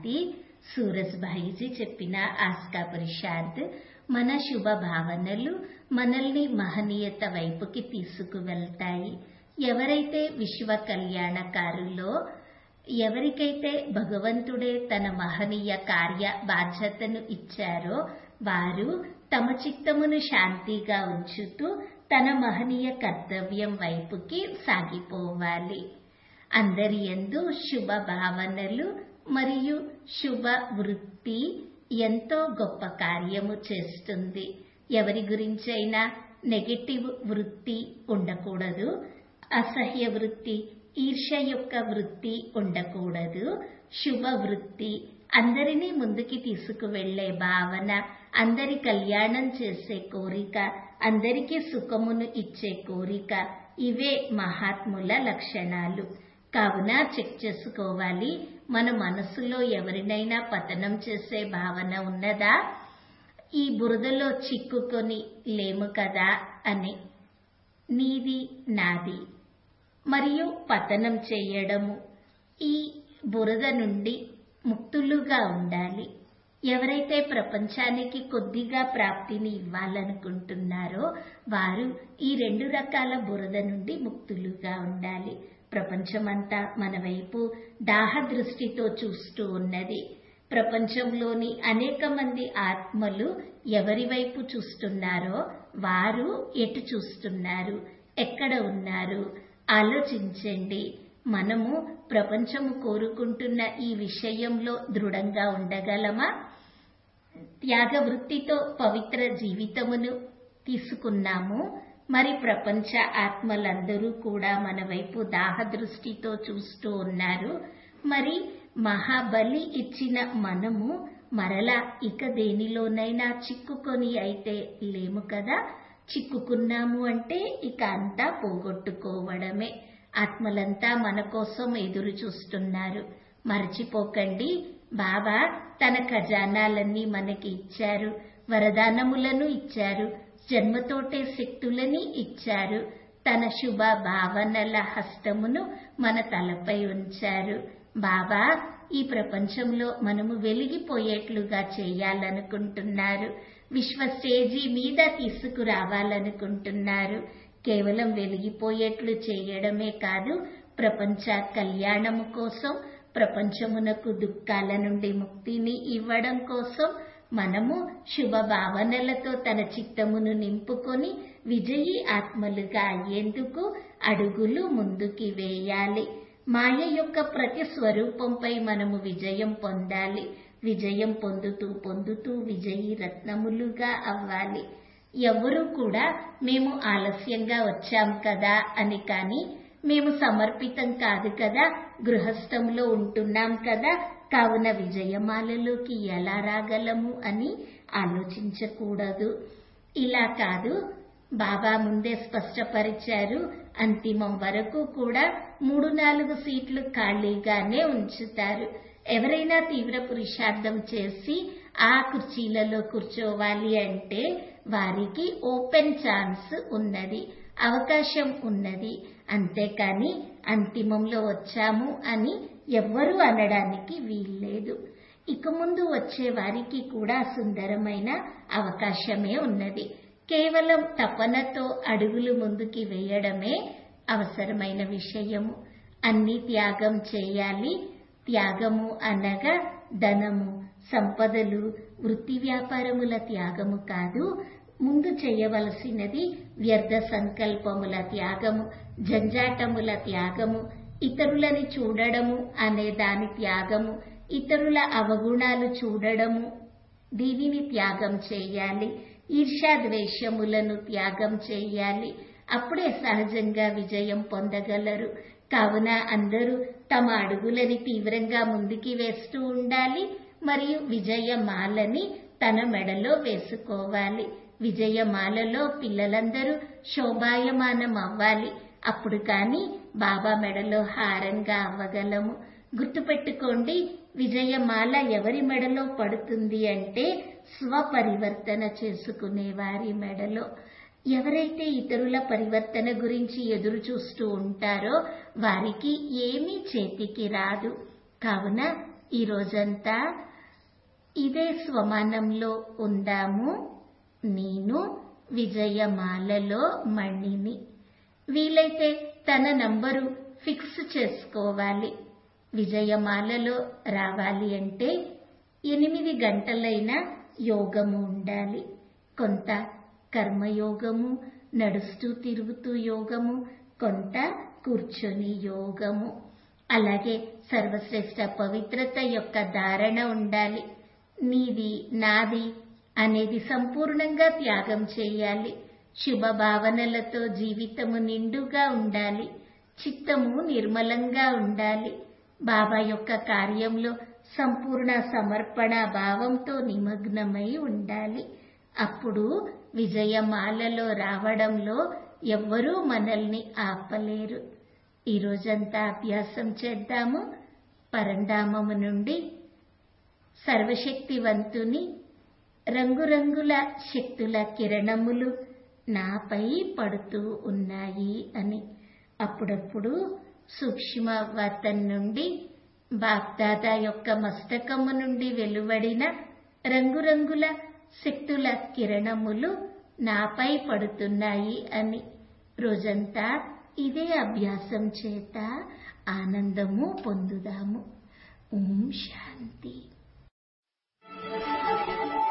శాంతి సూరజ్భాయిజీ చెప్పిన ఆస్కా పురుషార్థ్ మన శుభ భావనలు మనల్ని మహనీయత వైపుకి తీసుకువెళ్తాయి ఎవరైతే విశ్వ కళ్యాణకారులో ఎవరికైతే భగవంతుడే తన మహనీయ కార్య బాధ్యతను ఇచ్చారో వారు తమ చిత్తమును శాంతిగా ఉంచుతూ తన మహనీయ కర్తవ్యం వైపుకి సాగిపోవాలి అందరి యందు శుభ భావనలు మరియు శుభ వృత్తి ఎంతో గొప్ప కార్యము చేస్తుంది ఎవరి గురించైనా నెగటివ్ వృత్తి ఉండకూడదు అసహ్య వృత్తి ఈర్ష యొక్క వృత్తి ఉండకూడదు శుభ వృత్తి అందరినీ ముందుకి తీసుకువెళ్లే భావన అందరి కళ్యాణం చేసే కోరిక అందరికీ సుఖమును ఇచ్చే కోరిక ఇవే మహాత్ముల లక్షణాలు కావున చెక్ చేసుకోవాలి మన మనసులో ఎవరినైనా పతనం చేసే భావన ఉన్నదా ఈ బురదలో చిక్కుకొని లేము కదా అని నీది నాది మరియు పతనం చేయడము ఈ బురద నుండి ముక్తులుగా ఉండాలి ఎవరైతే ప్రపంచానికి కొద్దిగా ప్రాప్తిని ఇవ్వాలనుకుంటున్నారో వారు ఈ రెండు రకాల బురద నుండి ముక్తులుగా ఉండాలి ప్రపంచమంతా మన వైపు దాహ దృష్టితో చూస్తూ ఉన్నది ప్రపంచంలోని అనేక మంది ఆత్మలు ఎవరి వైపు చూస్తున్నారో వారు ఎటు చూస్తున్నారు ఎక్కడ ఉన్నారు ఆలోచించండి మనము ప్రపంచము కోరుకుంటున్న ఈ విషయంలో దృఢంగా ఉండగలమా త్యాగ వృత్తితో పవిత్ర జీవితమును తీసుకున్నాము మరి ప్రపంచ ఆత్మలందరూ కూడా మన వైపు దాహ దృష్టితో చూస్తూ ఉన్నారు మరి మహాబలి ఇచ్చిన మనము మరలా ఇక దేనిలోనైనా చిక్కుకొని అయితే లేము కదా చిక్కుకున్నాము అంటే ఇక అంతా పోగొట్టుకోవడమే ఆత్మలంతా మన కోసం ఎదురు చూస్తున్నారు మరచిపోకండి బాబా తన ఖజానాలన్నీ మనకి ఇచ్చారు వరదానములను ఇచ్చారు జన్మతోటే శక్తులని ఇచ్చారు తన శుభ భావనల హస్తమును మన తలపై ఉంచారు బాబా ఈ ప్రపంచంలో మనము వెలిగిపోయేట్లుగా చేయాలనుకుంటున్నారు విశ్వ స్టేజీ మీద తీసుకురావాలనుకుంటున్నారు కేవలం వెలిగిపోయేట్లు చేయడమే కాదు ప్రపంచ కళ్యాణము కోసం ప్రపంచమునకు దుఃఖాల నుండి ముక్తిని ఇవ్వడం కోసం మనము శుభ భావనలతో తన చిత్తమును నింపుకొని విజయీ ఆత్మలుగా అయ్యేందుకు అడుగులు ముందుకి వేయాలి మాయ యొక్క ప్రతి స్వరూపంపై మనము విజయం పొందాలి విజయం పొందుతూ పొందుతూ విజయీ రత్నములుగా అవ్వాలి ఎవరు కూడా మేము ఆలస్యంగా వచ్చాం కదా అని కానీ మేము సమర్పితం కాదు కదా గృహస్థంలో ఉంటున్నాం కదా కావున విజయమాలలోకి ఎలా రాగలము అని ఆలోచించకూడదు ఇలా కాదు బాబా ముందే స్పష్టపరిచారు అంతిమం వరకు కూడా మూడు నాలుగు సీట్లు ఖాళీగానే ఉంచుతారు ఎవరైనా తీవ్ర పురుషార్థం చేసి ఆ కుర్చీలలో కూర్చోవాలి అంటే వారికి ఓపెన్ ఛాన్స్ ఉన్నది అవకాశం ఉన్నది అంతేకాని అంతిమంలో వచ్చాము అని ఎవ్వరూ అనడానికి వీల్లేదు ఇక ముందు వచ్చే వారికి కూడా సుందరమైన అవకాశమే ఉన్నది కేవలం తపనతో అడుగులు ముందుకి వేయడమే అవసరమైన విషయము అన్ని త్యాగం చేయాలి త్యాగము అనగా ధనము సంపదలు వృత్తి వ్యాపారముల త్యాగము కాదు ముందు చేయవలసినది వ్యర్థ సంకల్పముల త్యాగము జంజాటముల త్యాగము ఇతరులని చూడడము అనే దాని త్యాగము ఇతరుల అవగుణాలు చూడడము దీనిని త్యాగం చేయాలి ఈర్ష్యాద్వేషములను త్యాగం చేయాలి అప్పుడే సహజంగా విజయం పొందగలరు కావున అందరూ తమ అడుగులని తీవ్రంగా ముందుకి వేస్తూ ఉండాలి మరియు విజయమాలని తన మెడలో వేసుకోవాలి విజయమాలలో పిల్లలందరూ శోభాయమానం అవ్వాలి అప్పుడు కానీ బాబా మెడలో హారంగా అవ్వగలము గుర్తుపెట్టుకోండి విజయమాల ఎవరి మెడలో పడుతుంది అంటే స్వపరివర్తన చేసుకునే వారి మెడలో ఎవరైతే ఇతరుల పరివర్తన గురించి ఎదురు చూస్తూ ఉంటారో వారికి ఏమీ చేతికి రాదు కావున ఈ రోజంతా ఇదే స్వమానంలో ఉందాము నేను విజయమాలలో మణిని వీలైతే తన నంబరు ఫిక్స్ చేసుకోవాలి విజయమాలలో రావాలి అంటే ఎనిమిది గంటలైన యోగము ఉండాలి కొంత కర్మయోగము నడుస్తూ తిరుగుతూ యోగము కొంత కూర్చొని యోగము అలాగే సర్వశ్రేష్ట పవిత్రత యొక్క ధారణ ఉండాలి నీది నాది అనేది సంపూర్ణంగా త్యాగం చేయాలి శుభ భావనలతో జీవితము నిండుగా ఉండాలి చిత్తము నిర్మలంగా ఉండాలి బాబా యొక్క కార్యంలో సంపూర్ణ సమర్పణ భావంతో నిమగ్నమై ఉండాలి అప్పుడు విజయమాలలో రావడంలో ఎవ్వరూ మనల్ని ఆపలేరు ఈ రోజంతా అభ్యాసం చేద్దాము పరంధామము నుండి సర్వశక్తివంతుని రంగురంగుల శక్తుల కిరణములు నాపై పడుతూ ఉన్నాయి అని అప్పుడప్పుడు సూక్ష్మ వర్తం నుండి బాప్దాదా యొక్క మస్తకము నుండి వెలువడిన రంగురంగుల శక్తుల కిరణములు నాపై పడుతున్నాయి అని రోజంతా ఇదే అభ్యాసం చేత ఆనందము పొందుదాము ఓం శాంతి